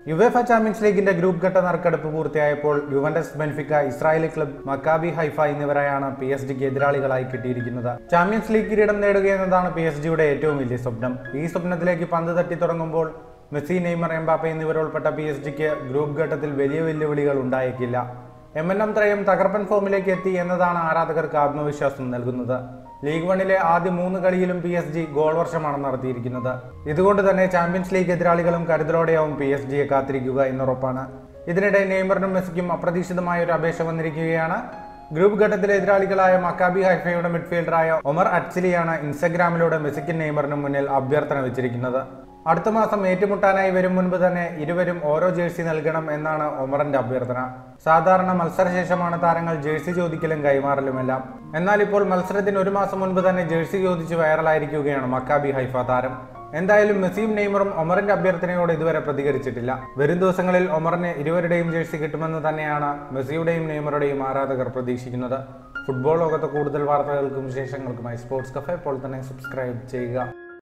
UEFA champions ലീഗിന്റെ group ഘട്ട നറുക്കെടുപ്പ് പൂർത്തിയായപ്പോൾ Juventus Benfica Israeli club Maccabi Haifa എന്നിവരെയാണ് പി എസ് ജിക്ക് എതിരാളികളായി കിട്ടിയിരിക്കുന്നത് ചാമ്പ്യൻസ് ലീഗ് കിരീടം നേടുക എന്നതാണ് പി എസ് ജിയുടെ ഏറ്റവും വലിയ സ്വപ്നം ഈ സ്വപ്നത്തിലേക്ക് പന്ത് തട്ടി തുടങ്ങുമ്പോൾ മെസ്സി നെയ്മർ എംബാപ്പ എന്നിവരുൾപ്പെട്ട പി എസ് ജിക്ക് ഗ്രൂപ്പ് ഘട്ടത്തിൽ വലിയ വെല്ലുവിളികൾ ഉണ്ടായേക്കില്ല എം എൻ എം ത്രയം തകർപ്പൻ ഫോമിലേക്ക് എത്തി എന്നതാണ് ആരാധകർക്ക് ആത്മവിശ്വാസം നൽകുന്നത് ലീഗ് വണ്ണിലെ ആദ്യ മൂന്ന് കളിയിലും പി എസ് ജി ഗോൾ വർഷമാണ് നടത്തിയിരിക്കുന്നത് ഇതുകൊണ്ട് തന്നെ ചാമ്പ്യൻസ് ലീഗ് എതിരാളികളും കരുതലോടെയാവും പി എസ് ജിയെ കാത്തിരിക്കുക എന്നുറപ്പാണ് ഇതിനിടെ നെയ്മറിനും മെസ്സിക്കും അപ്രതീക്ഷിതമായ ഒരു അപേക്ഷ വന്നിരിക്കുകയാണ് ഗ്രൂപ്പ് ഘട്ടത്തിലെ എതിരാളികളായ മക്കാബി ഹൈഫയുടെ മിഡ്ഫീൽഡറായ ഒമർ അറ്റ്സിലിയാണ് ഇൻസ്റ്റഗ്രാമിലൂടെ മെസ്സിക്കും നെയ്മറിനും മുന്നിൽ അഭ്യർത്ഥന വെച്ചിരിക്കുന്നത് അടുത്ത മാസം ഏറ്റുമുട്ടാനായി വരും മുൻപ് തന്നെ ഇരുവരും ഓരോ ജേഴ്സി നൽകണം എന്നാണ് ഒമറിന്റെ അഭ്യർത്ഥന സാധാരണ മത്സരശേഷമാണ് താരങ്ങൾ ജേഴ്സി ചോദിക്കലും കൈമാറലുമെല്ലാം എന്നാൽ ഇപ്പോൾ മത്സരത്തിന് ഒരു മാസം മുൻപ് തന്നെ ജേഴ്സി ചോദിച്ച് വൈറലായിരിക്കുകയാണ് മക്കാബി ഹൈഫ താരം എന്തായാലും മെസ്സിയും നെയ്മറും ഒമറിന്റെ അഭ്യർത്ഥനയോട് ഇതുവരെ പ്രതികരിച്ചിട്ടില്ല വരും ദിവസങ്ങളിൽ ഒമറിന് ഇരുവരുടെയും ജേഴ്സി കിട്ടുമെന്ന് തന്നെയാണ് മെസ്സിയുടെയും നെയ്മറുടെയും ആരാധകർ പ്രതീക്ഷിക്കുന്നത് ഫുട്ബോൾ ലോകത്തെ കൂടുതൽ വാർത്തകൾക്കും വിശേഷങ്ങൾക്കുമായി സ്പോർട്സ് കഫേ ഇപ്പോൾ തന്നെ സബ്സ്ക്രൈബ് ചെയ്യുക